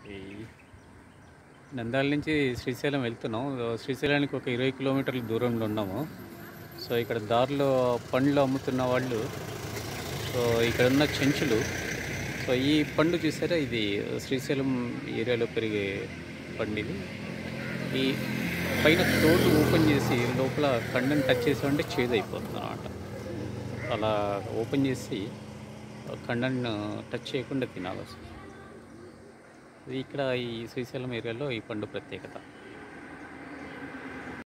ఈ నంద్యాల నుంచి శ్రీశైలం వెళ్తున్నాం శ్రీశైలానికి ఒక ఇరవై కిలోమీటర్ల దూరంలో ఉన్నాము సో ఇక్కడ దారిలో పండ్లు అమ్ముతున్న వాళ్ళు సో ఇక్కడ ఉన్న చెంచులు సో ఈ పండు చూసారా ఇది శ్రీశైలం ఏరియాలో పెరిగే పండు ఇది ఈ పైన తోలు ఓపెన్ చేసి లోపల కండని టచ్ చేసామంటే చేదు అయిపోతుంది అనమాట అలా ఓపెన్ చేసి కండను టచ్ చేయకుండా తినాలి అసలు. ఇది ఇక్కడ ఈ శ్రీశైలం ఏరియాలో ఈ పండు ప్రత్యేకత